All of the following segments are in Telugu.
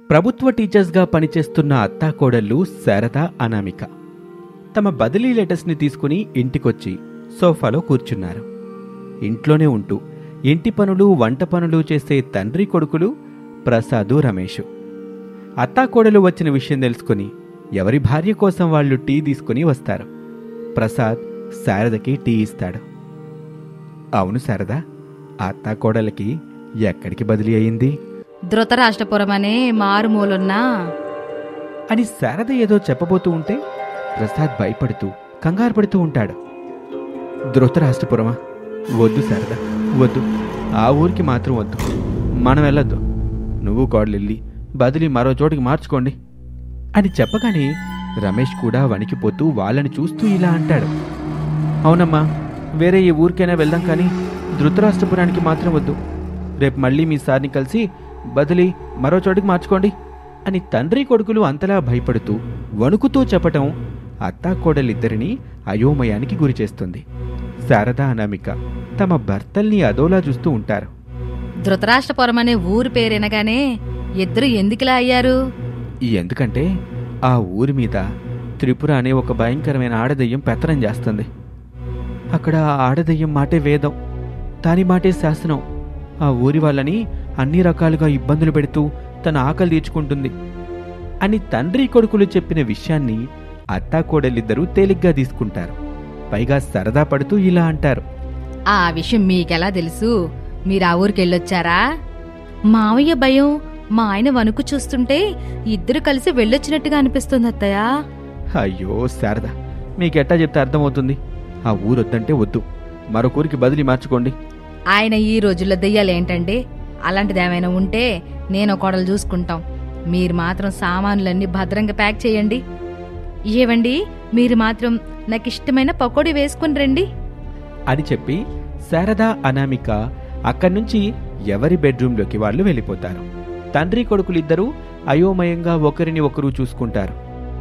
ప్రభుత్వ టీచర్స్గా పనిచేస్తున్న అత్తాకోడళ్ళు శారద అనామిక తమ బదిలీ లెటర్స్ని తీసుకుని ఇంటికొచ్చి సోఫాలో కూర్చున్నారు ఇంట్లోనే ఉంటూ ఇంటి పనులు వంట పనులు చేసే తండ్రి కొడుకులు ప్రసాదు రమేషు అత్తాకోడలు వచ్చిన విషయం తెలుసుకుని ఎవరి భార్య కోసం వాళ్ళు టీ తీసుకుని వస్తారు ప్రసాద్ శారదకి టీ ఇస్తాడు అవును శారద ఆ అత్తాకోడలకి ఎక్కడికి బదిలీ అయింది ధృతరాష్ట్రపురం అనే మారుమూలున్న అని శారద ఏదో చెప్పబోతూ ఉంటే ప్రసాద్ భయపడుతూ కంగారు పడుతూ ఉంటాడు ధృతరాష్ట్రపురమా వద్దు శారద వద్దు ఆ ఊరికి మాత్రం వద్దు మనం వెళ్ళొద్దు నువ్వు కోడలిల్లి బదిలీ మరో చోటికి మార్చుకోండి అని చెప్పగానే రమేష్ కూడా వణికిపోతూ వాళ్ళని చూస్తూ ఇలా అంటాడు అవునమ్మా వేరే ఏ ఊరికైనా వెళ్దాం కానీ ధృతరాష్ట్రపురానికి మాత్రం వద్దు రేపు మళ్ళీ మీ సార్ని కలిసి బదిలీ మరో చోటికి మార్చుకోండి అని తండ్రి కొడుకులు అంతలా భయపడుతూ వణుకుతూ చెప్పటం అత్తాకోడలిద్దరినీ అయోమయానికి గురిచేస్తుంది శారదా అనామిక తమ భర్తల్ని అదోలా చూస్తూ ఉంటారు ధృతరాష్ట్రపురం అనే ఊరు పేరెనగానే ఇద్దరు ఎందుకులా అయ్యారు ఎందుకంటే ఆ ఊరి మీద త్రిపుర అనే ఒక భయంకరమైన ఆడదయ్యం పెత్తనం చేస్తుంది అక్కడ ఆ ఆడదయ్యం మాటే వేదం దాని మాటే శాసనం ఆ ఊరి వాళ్ళని అన్ని రకాలుగా ఇబ్బందులు పెడుతూ తన ఆకలి తీర్చుకుంటుంది అని తండ్రి కొడుకులు చెప్పిన విషయాన్ని అత్తాకోడలిద్దరూ తేలిగ్గా తీసుకుంటారు పైగా సరదా పడుతూ ఇలా అంటారు ఆ విషయం మీకెలా తెలుసు మీరు ఆ ఊరికి వెళ్ళొచ్చారా మావయ్య భయం మా ఆయన వణుకు చూస్తుంటే ఇద్దరు కలిసి వెళ్ళొచ్చినట్టుగా అనిపిస్తుంది అత్తయ్య అయ్యో శారద మీకెట్టా చెప్తే అర్థమవుతుంది ఆ ఊరొద్దంటే వద్దు మరొకూరికి బదిలీ మార్చుకోండి ఆయన ఈ రోజుల్లో దెయ్యాలేంటండి అలాంటిది ఏమైనా ఉంటే నేను కొడలు చూసుకుంటాం మీరు మాత్రం సామాన్లన్నీ భద్రంగా ప్యాక్ చేయండి ఏవండి మీరు మాత్రం నాకు ఇష్టమైన పకోడీ వేసుకుని రండి అని చెప్పి శారదా అనామిక అక్కడి నుంచి ఎవరి బెడ్రూంలోకి వాళ్ళు వెళ్ళిపోతారు తండ్రి కొడుకులిద్దరూ అయోమయంగా ఒకరిని ఒకరు చూసుకుంటారు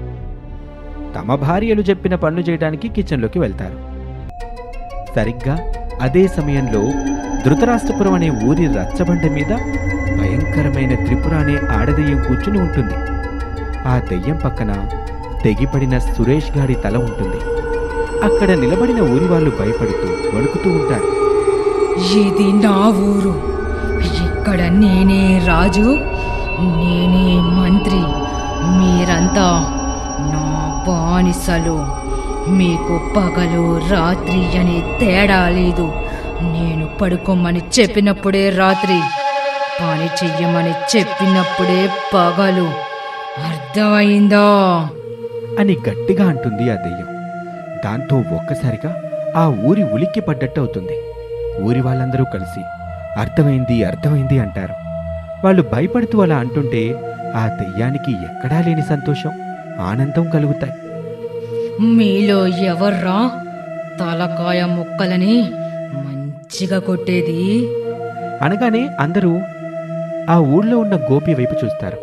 తమ భార్యలు చెప్పిన పనులు చేయడానికి కిచెన్లోకి వెళ్తారు సరిగ్గా అదే సమయంలో ధృతరాష్ట్రపురం అనే ఊరి రచ్చబండ మీద భయంకరమైన త్రిపుర అనే ఆడదెయ్యం కూర్చుని ఉంటుంది ఆ దెయ్యం పక్కన తెగిపడిన సురేష్ గాడి తల ఉంటుంది అక్కడ నిలబడిన ఊరి వాళ్ళు భయపడుతూ వణుకుతూ ఉంటారు ఇది నా ఊరు ఇక్కడ నేనే రాజు నేనే మంత్రి మీరంతా నా బానిసలు మీకు పగలు రాత్రి అని తేడా లేదు నేను పడుకోమని చెప్పినప్పుడే రాత్రి పని చెయ్యమని చెప్పినప్పుడే పగలు అర్థమైందా అని గట్టిగా అంటుంది ఆ దెయ్యం దాంతో ఒక్కసారిగా ఆ ఊరి ఉలిక్కి పడ్డట్టు అవుతుంది ఊరి వాళ్ళందరూ కలిసి అర్థమైంది అర్థమైంది అంటారు వాళ్ళు భయపడుతూ అలా అంటుంటే ఆ దెయ్యానికి ఎక్కడా లేని సంతోషం ఆనందం కలుగుతాయి మీలో ఎవర్రా తలకాయ ముక్కలని మంచిగా కొట్టేది అనగానే అందరూ ఆ ఊళ్ళో ఉన్న గోపి వైపు చూస్తారు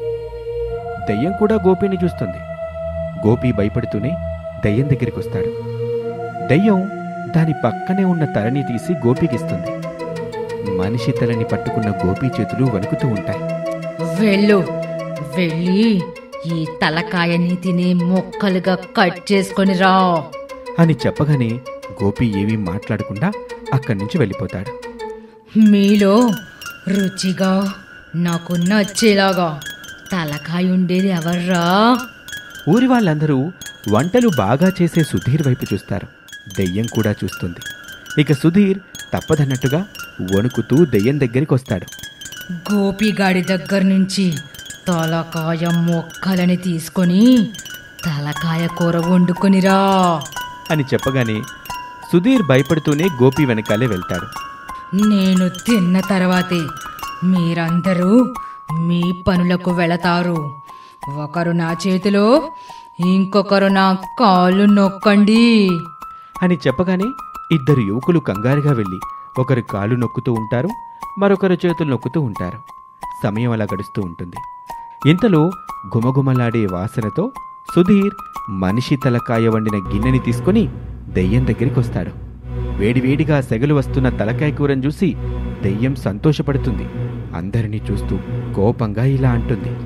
దెయ్యం కూడా గోపిని చూస్తుంది గోపి భయపడుతూనే దెయ్యం దగ్గరికి వస్తాడు దెయ్యం దాని పక్కనే ఉన్న తలని తీసి గోపికిస్తుంది మనిషి తలని పట్టుకున్న గోపి చేతులు వణుకుతూ ఉంటాయి వెళ్ళు వెళ్ళి ఈ తలకాయని తిని ముక్కలుగా కట్ చేసుకొని రా అని చెప్పగానే గోపి ఏమీ మాట్లాడకుండా అక్కడి నుంచి వెళ్ళిపోతాడు మీలో రుచిగా నాకు నచ్చేలాగా తలకాయ ఉండేది ఎవర్రా ఊరి వాళ్ళందరూ వంటలు బాగా చేసే సుధీర్ వైపు చూస్తారు దెయ్యం కూడా చూస్తుంది ఇక సుధీర్ తప్పదన్నట్టుగా వణుకుతూ దెయ్యం దగ్గరికి వస్తాడు గోపిగాడి దగ్గర నుంచి తలకాయ మొక్కలని తీసుకొని తలకాయ కూర వండుకొనిరా అని చెప్పగానే సుధీర్ భయపడుతూనే గోపి వెనకాలే వెళ్తాడు నేను తిన్న తర్వాతే మీరందరూ మీ పనులకు వెళతారు ఒకరు నా చేతిలో ఇంకొకరు నా కాళ్ళు నొక్కండి అని చెప్పగానే ఇద్దరు యువకులు కంగారుగా వెళ్ళి ఒకరు కాలు నొక్కుతూ ఉంటారు మరొకరు చేతులు నొక్కుతూ ఉంటారు సమయం అలా గడుస్తూ ఉంటుంది ఇంతలో గుమగుమలాడే వాసనతో సుధీర్ మనిషి తలకాయ వండిన గిన్నెని తీసుకొని దెయ్యం దగ్గరికి వస్తాడు వేడివేడిగా సెగలు వస్తున్న తలకాయ కూరను చూసి దెయ్యం సంతోషపడుతుంది అందరినీ చూస్తూ కోపంగా ఇలా అంటుంది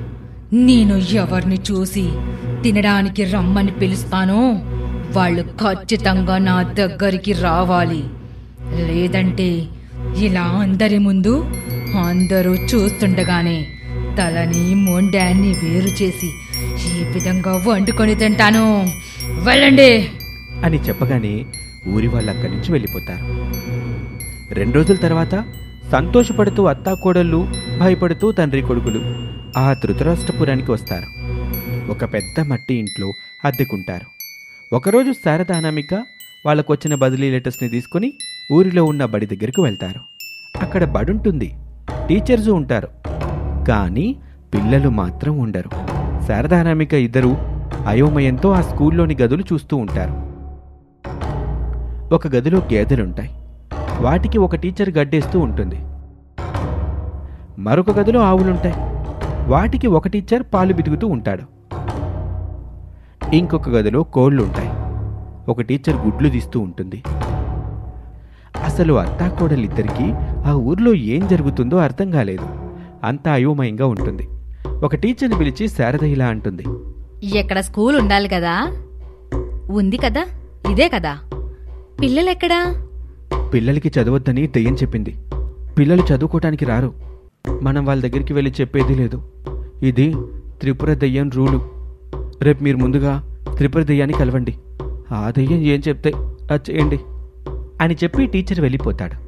నేను ఎవరిని చూసి తినడానికి రమ్మని పిలుస్తానో వాళ్ళు ఖచ్చితంగా నా దగ్గరికి రావాలి లేదంటే ఇలా అందరి ముందు అందరూ చూస్తుండగానే తలని మొండాన్ని వేరు చేసి ఈ విధంగా వండుకొని తింటాను వెళ్ళండి అని చెప్పగానే ఊరి వాళ్ళు అక్కడి నుంచి వెళ్ళిపోతారు రెండు రోజుల తర్వాత సంతోషపడుతూ అత్తాకోడళ్ళు భయపడుతూ తండ్రి కొడుకులు ఆ ధృతరాష్ట్రపురానికి వస్తారు ఒక పెద్ద మట్టి ఇంట్లో అద్దెకుంటారు ఒకరోజు శారద అనామిక వాళ్ళకొచ్చిన బదిలీ లెటర్స్ని తీసుకుని ఊరిలో ఉన్న బడి దగ్గరికి వెళ్తారు అక్కడ బడుంటుంది టీచర్స్ ఉంటారు కానీ పిల్లలు మాత్రం ఉండరు శారద అనామిక ఇద్దరు అయోమయంతో ఆ స్కూల్లోని గదులు చూస్తూ ఉంటారు ఒక గదిలో గేదెలుంటాయి వాటికి ఒక టీచర్ గడ్డేస్తూ ఉంటుంది మరొక గదిలో ఆవులుంటాయి వాటికి ఒక టీచర్ పాలు బితుకుతూ ఉంటాడు ఇంకొక గదిలో కోళ్ళుంటాయి ఒక టీచర్ గుడ్లు తీస్తూ ఉంటుంది అసలు అత్తాకోడలిద్దరికీ ఆ ఊర్లో ఏం జరుగుతుందో అర్థం కాలేదు అంతా అయోమయంగా ఉంటుంది ఒక టీచర్ని పిలిచి శారద ఇలా అంటుంది ఎక్కడ స్కూల్ ఉండాలి కదా ఉంది కదా ఇదే కదా పిల్లలెక్కడా పిల్లలకి చదవద్దని దెయ్యం చెప్పింది పిల్లలు చదువుకోవటానికి రారు మనం వాళ్ళ దగ్గరికి వెళ్ళి చెప్పేది లేదు ఇది త్రిపుర దెయ్యం రూలు రేపు మీరు ముందుగా త్రిపుర దెయ్యాన్ని కలవండి ఆ దెయ్యం ఏం చెప్తే అది చేయండి అని చెప్పి టీచర్ వెళ్ళిపోతాడు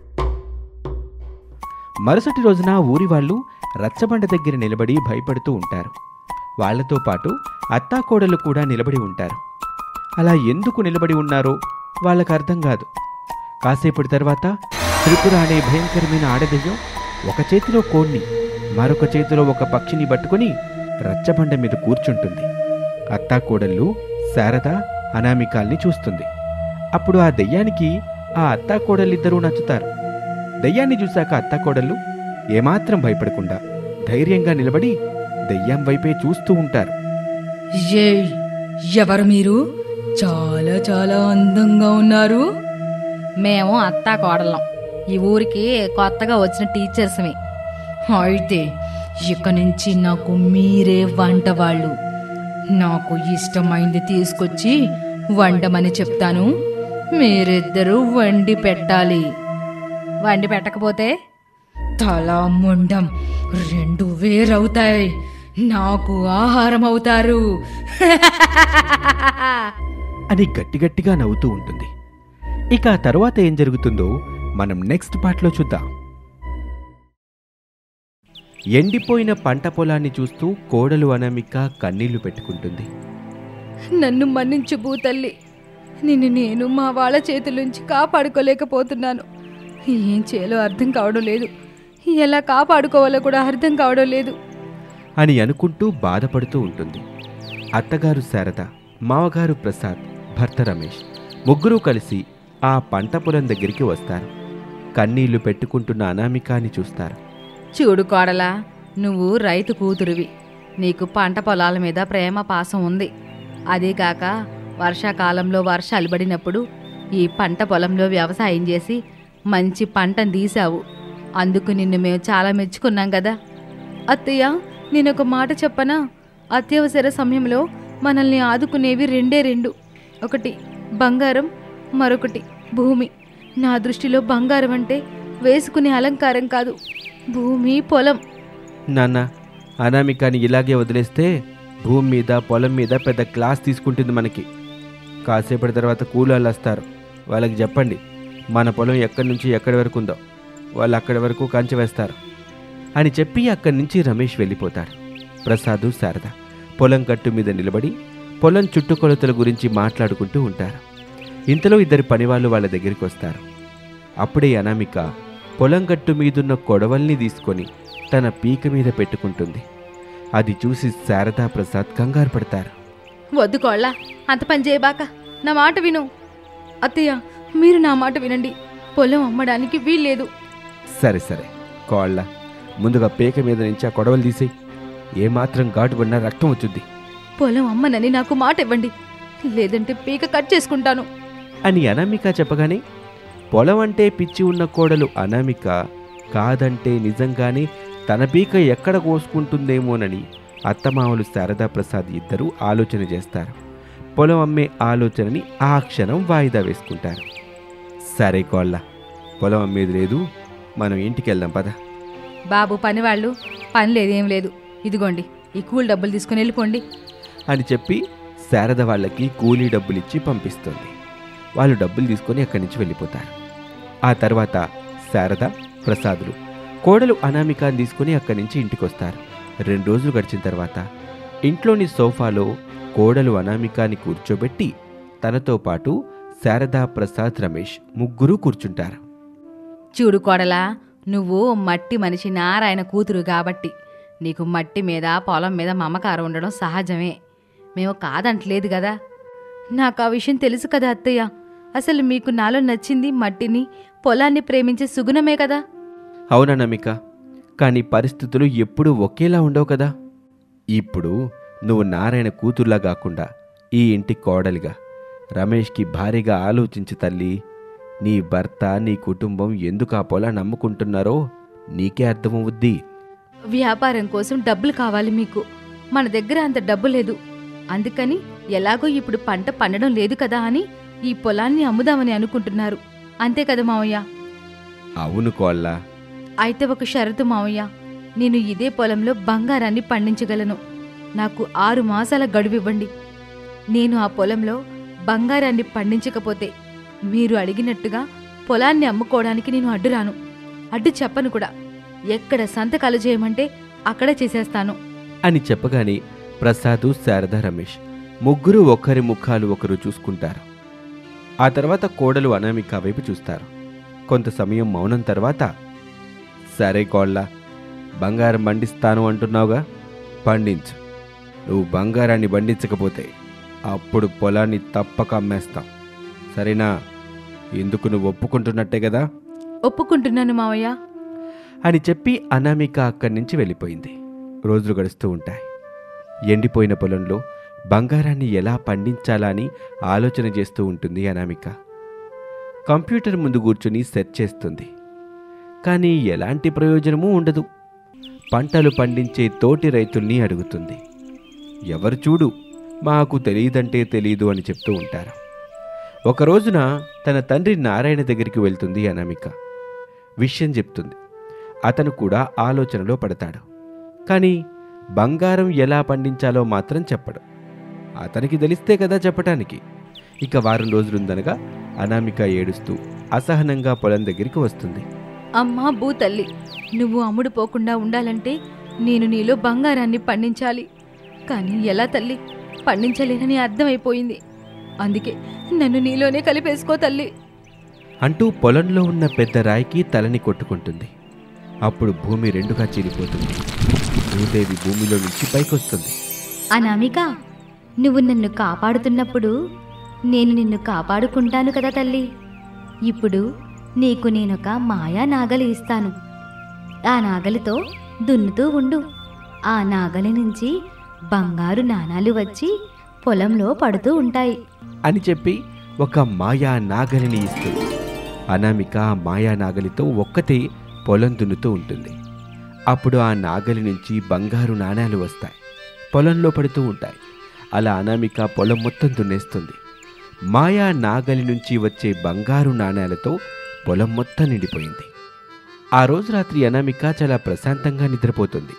మరుసటి రోజున ఊరి వాళ్ళు రచ్చబండ దగ్గర నిలబడి భయపడుతూ ఉంటారు వాళ్లతో పాటు అత్తాకోడలు కూడా నిలబడి ఉంటారు అలా ఎందుకు నిలబడి ఉన్నారో వాళ్ళకు అర్థం కాదు కాసేపటి తర్వాత త్రిపుర అనే భయంకరమైన ఆడదెయ్యం ఒక చేతిలో కోణ్ణి మరొక చేతిలో ఒక పక్షిని పట్టుకుని రచ్చబండ మీద కూర్చుంటుంది అత్తాకోడళ్ళు శారద అనామికాల్ని చూస్తుంది అప్పుడు ఆ దెయ్యానికి ఆ అత్తాకోడలిద్దరూ నచ్చుతారు దెయ్యాన్ని చూశాక అత్తాకోడళ్ళు ఏమాత్రం భయపడకుండా ధైర్యంగా నిలబడి దెయ్యం వైపే చూస్తూ ఉంటారు ఏయ్ ఎవరు మీరు చాలా చాలా అందంగా ఉన్నారు మేము అత్తా కోడళ్ళం ఈ ఊరికి కొత్తగా వచ్చిన టీచర్స్మి అయితే ఇక నుంచి నాకు మీరే వంట వాళ్ళు నాకు ఇష్టమైంది తీసుకొచ్చి వండమని చెప్తాను మీరిద్దరూ వండి పెట్టాలి వండి పెట్టకపోతే తల ముండం రెండు వేరవుతాయి నాకు ఆహారం అవుతారు అని గట్టిగట్టిగా నవ్వుతూ ఉంటుంది ఇక ఆ తరువాత ఏం జరుగుతుందో మనం నెక్స్ట్ పార్ట్లో చూద్దాం ఎండిపోయిన పంట పొలాన్ని చూస్తూ కోడలు అనామిక కన్నీళ్లు పెట్టుకుంటుంది నన్ను మన్నించు భూతల్లి నిన్ను నేను మా వాళ్ళ చేతులుంచి కాపాడుకోలేకపోతున్నాను ఏం చేయాలో అర్థం కావడం లేదు ఎలా కాపాడుకోవాలో కూడా అర్థం కావడం లేదు అని అనుకుంటూ బాధపడుతూ ఉంటుంది అత్తగారు శారద మావగారు ప్రసాద్ భర్త రమేష్ ముగ్గురూ కలిసి ఆ పంట పొలం దగ్గరికి వస్తారు కన్నీళ్లు పెట్టుకుంటున్న అనామికాని చూస్తారు చూడు కోడలా నువ్వు రైతు కూతురివి నీకు పంట పొలాల మీద ప్రేమ పాసం ఉంది అదే కాక వర్షాకాలంలో వర్షాలు పడినప్పుడు ఈ పంట పొలంలో వ్యవసాయం చేసి మంచి పంటను తీసావు అందుకు నిన్ను మేము చాలా మెచ్చుకున్నాం కదా అత్తయ్య నేను ఒక మాట చెప్పనా అత్యవసర సమయంలో మనల్ని ఆదుకునేవి రెండే రెండు ఒకటి బంగారం మరొకటి భూమి నా దృష్టిలో బంగారం అంటే వేసుకునే అలంకారం కాదు భూమి పొలం నాన్న అనామికాని ఇలాగే వదిలేస్తే భూమి మీద పొలం మీద పెద్ద క్లాస్ తీసుకుంటుంది మనకి కాసేపటి తర్వాత కూలోళ్ళు వస్తారు వాళ్ళకి చెప్పండి మన పొలం ఎక్కడి నుంచి ఎక్కడి వరకు ఉందో వాళ్ళు అక్కడి వరకు కంచె వేస్తారు అని చెప్పి అక్కడి నుంచి రమేష్ వెళ్ళిపోతారు ప్రసాదు శారద పొలం కట్టు మీద నిలబడి పొలం చుట్టుకొలతల గురించి మాట్లాడుకుంటూ ఉంటారు ఇంతలో ఇద్దరు పనివాళ్ళు వాళ్ళ దగ్గరికి వస్తారు అప్పుడే అనామిక పొలం గట్టు మీదున్న కొడవల్ని తీసుకొని తన పీక మీద పెట్టుకుంటుంది అది చూసి శారదా ప్రసాద్ కంగారు పడతారు వద్దు కోళ్ళ అంత పని చేయబాక నా మాట విను అత్తయ్య మీరు నా మాట వినండి పొలం అమ్మడానికి వీల్లేదు సరే సరే కోళ్ళ ముందుగా పీక మీద నుంచి ఆ కొడవలు తీసేయి ఏమాత్రం ఘాటు పడినా రక్తం వచ్చుద్ది పొలం అమ్మనని నాకు మాట ఇవ్వండి లేదంటే పీక కట్ చేసుకుంటాను అని అనామిక చెప్పగానే పొలం అంటే పిచ్చి ఉన్న కోడలు అనామిక కాదంటే నిజంగానే తన పీక ఎక్కడ కోసుకుంటుందేమోనని అత్తమామలు శారదా ప్రసాద్ ఇద్దరూ ఆలోచన చేస్తారు పొలం అమ్మే ఆలోచనని ఆ క్షణం వాయిదా వేసుకుంటారు సరే కోళ్ళ పొలం అమ్మేది లేదు మనం ఇంటికి వెళ్దాం పద బాబు పనివాళ్ళు పని లేదేం లేదు ఇదిగోండి ఈ కూల్ డబ్బులు తీసుకుని వెళ్ళిపోండి అని చెప్పి శారద వాళ్ళకి కూలీ డబ్బులు ఇచ్చి పంపిస్తుంది వాళ్ళు డబ్బులు తీసుకొని అక్కడి నుంచి వెళ్ళిపోతారు ఆ తర్వాత శారద ప్రసాదులు కోడలు అనామికాని తీసుకొని అక్కడి నుంచి ఇంటికి వస్తారు రెండు రోజులు గడిచిన తర్వాత ఇంట్లోని సోఫాలో కోడలు అనామికాని కూర్చోబెట్టి తనతో పాటు శారదా ప్రసాద్ రమేష్ ముగ్గురు కూర్చుంటారు చూడు కోడలా నువ్వు మట్టి మనిషి నారాయణ కూతురు కాబట్టి నీకు మట్టి మీద పొలం మీద మమకారం ఉండడం సహజమే మేము కాదంటలేదు కదా నాకు ఆ విషయం తెలుసు కదా అత్తయ్య అసలు మీకు నాలో నచ్చింది మట్టిని పొలాన్ని ప్రేమించే సుగుణమే కదా అవునా నమిక కానీ పరిస్థితులు ఎప్పుడూ ఒకేలా ఉండవు కదా ఇప్పుడు నువ్వు నారాయణ కూతుర్లా కాకుండా ఈ ఇంటి కోడలిగా రమేష్కి భారీగా ఆలోచించు తల్లి నీ భర్త నీ కుటుంబం ఎందుకు ఆ పొలాన్ని నమ్ముకుంటున్నారో నీకే అర్థమవుద్ది వ్యాపారం కోసం డబ్బులు కావాలి మీకు మన దగ్గర అంత డబ్బు లేదు అందుకని ఎలాగో ఇప్పుడు పంట పండడం లేదు కదా అని ఈ పొలాన్ని అమ్ముదామని అనుకుంటున్నారు అంతే కదా మావయ్య అవును కోళ్ళ అయితే ఒక షరతు మావయ్య నేను ఇదే పొలంలో బంగారాన్ని పండించగలను నాకు ఆరు మాసాల గడువివ్వండి నేను ఆ పొలంలో బంగారాన్ని పండించకపోతే మీరు అడిగినట్టుగా పొలాన్ని అమ్ముకోవడానికి నేను అడ్డురాను అడ్డు చెప్పను కూడా ఎక్కడ సంతకాలు చేయమంటే అక్కడ చేసేస్తాను అని చెప్పగానే ప్రసాదు శారద రమేష్ ముగ్గురు ఒకరి ముఖాలు ఒకరు చూసుకుంటారు ఆ తర్వాత కోడలు అనామిక వైపు చూస్తారు కొంత సమయం మౌనం తర్వాత సరే కోళ్ళ బంగారం పండిస్తాను అంటున్నావుగా పండించు నువ్వు బంగారాన్ని పండించకపోతే అప్పుడు పొలాన్ని తప్పక అమ్మేస్తాం సరేనా ఎందుకు నువ్వు ఒప్పుకుంటున్నట్టే కదా ఒప్పుకుంటున్నాను మావయ్య అని చెప్పి అనామిక అక్కడి నుంచి వెళ్ళిపోయింది రోజులు గడుస్తూ ఉంటాయి ఎండిపోయిన పొలంలో బంగారాన్ని ఎలా పండించాలా అని ఆలోచన చేస్తూ ఉంటుంది అనామిక కంప్యూటర్ ముందు కూర్చుని సెర్చ్ చేస్తుంది కానీ ఎలాంటి ప్రయోజనమూ ఉండదు పంటలు పండించే తోటి రైతుల్ని అడుగుతుంది ఎవరు చూడు మాకు తెలియదంటే తెలీదు అని చెప్తూ ఉంటారు ఒక రోజున తన తండ్రి నారాయణ దగ్గరికి వెళ్తుంది అనామిక విషయం చెప్తుంది అతను కూడా ఆలోచనలో పడతాడు కానీ బంగారం ఎలా పండించాలో మాత్రం చెప్పడు అతనికి తెలిస్తే కదా చెప్పటానికి ఇక వారం రోజులుందనగా అనామిక ఏడుస్తూ అసహనంగా పొలం దగ్గరికి వస్తుంది అమ్మా భూతల్లి నువ్వు అమ్ముడు పోకుండా ఉండాలంటే నేను నీలో బంగారాన్ని పండించాలి కానీ ఎలా తల్లి పండించలేనని అర్థమైపోయింది అందుకే నన్ను నీలోనే కలిపేసుకో తల్లి అంటూ పొలంలో ఉన్న పెద్ద రాయికి తలని కొట్టుకుంటుంది అప్పుడు భూమి రెండుగా చీలిపోతుంది భూదేవి భూమిలో నుంచి పైకొస్తుంది అనామిక నువ్వు నన్ను కాపాడుతున్నప్పుడు నేను నిన్ను కాపాడుకుంటాను కదా తల్లి ఇప్పుడు నీకు నేనొక మాయా నాగలి ఇస్తాను ఆ నాగలితో దున్నుతూ ఉండు ఆ నాగలి నుంచి బంగారు నాణాలు వచ్చి పొలంలో పడుతూ ఉంటాయి అని చెప్పి ఒక మాయా నాగలిని ఇస్తుంది అనామిక ఆ మాయా నాగలితో ఒక్కతే పొలం దున్నుతూ ఉంటుంది అప్పుడు ఆ నాగలి నుంచి బంగారు నాణాలు వస్తాయి పొలంలో పడుతూ ఉంటాయి అలా అనామిక పొలం మొత్తం దున్నేస్తుంది మాయా నాగలి నుంచి వచ్చే బంగారు నాణాలతో పొలం మొత్తం నిండిపోయింది ఆ రోజు రాత్రి అనామిక చాలా ప్రశాంతంగా నిద్రపోతుంది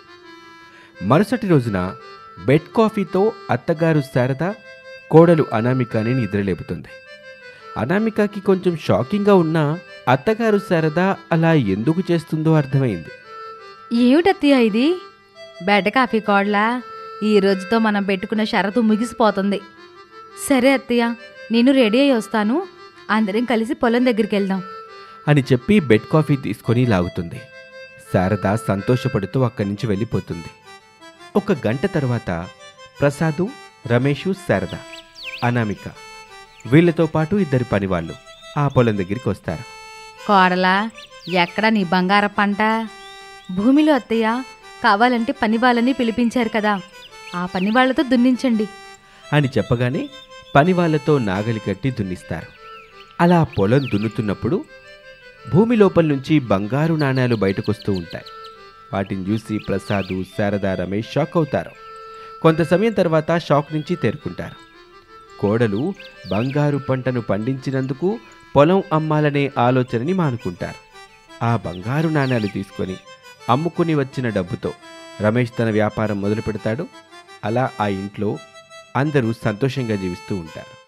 మరుసటి రోజున బెడ్ కాఫీతో అత్తగారు శారద కోడలు అనామికని నిద్రలేపుతుంది అనామికకి కొంచెం షాకింగ్గా ఉన్నా అత్తగారు శారద అలా ఎందుకు చేస్తుందో అర్థమైంది ఏమిటత్తయ్య ఇది బెడ్ కాఫీ కోడ్లా ఈ రోజుతో మనం పెట్టుకున్న షరతు ముగిసిపోతుంది సరే అత్తయ్య నేను రెడీ అయ్యి వస్తాను అందరం కలిసి పొలం దగ్గరికి వెళ్దాం అని చెప్పి బెడ్ కాఫీ తీసుకొని లాగుతుంది శారద సంతోషపడుతూ అక్కడి నుంచి వెళ్ళిపోతుంది ఒక గంట తర్వాత ప్రసాదు రమేషు శారద అనామిక వీళ్ళతో పాటు ఇద్దరు పనివాళ్ళు ఆ పొలం దగ్గరికి వస్తారు కోడలా ఎక్కడ నీ బంగార పంట భూమిలో అత్తయ్య కావాలంటే పని వాళ్ళని పిలిపించారు కదా ఆ పని వాళ్ళతో దున్నించండి అని చెప్పగానే పని వాళ్ళతో నాగలి కట్టి దున్నిస్తారు అలా పొలం దున్నుతున్నప్పుడు భూమి లోపల నుంచి బంగారు నాణేలు బయటకొస్తూ ఉంటాయి వాటిని చూసి ప్రసాదు శారద రమేష్ షాక్ అవుతారు కొంత సమయం తర్వాత షాక్ నుంచి తేరుకుంటారు కోడలు బంగారు పంటను పండించినందుకు పొలం అమ్మాలనే ఆలోచనని మానుకుంటారు ఆ బంగారు నాణాలు తీసుకొని అమ్ముకుని వచ్చిన డబ్బుతో రమేష్ తన వ్యాపారం మొదలు పెడతాడు అలా ఆ ఇంట్లో అందరూ సంతోషంగా జీవిస్తూ ఉంటారు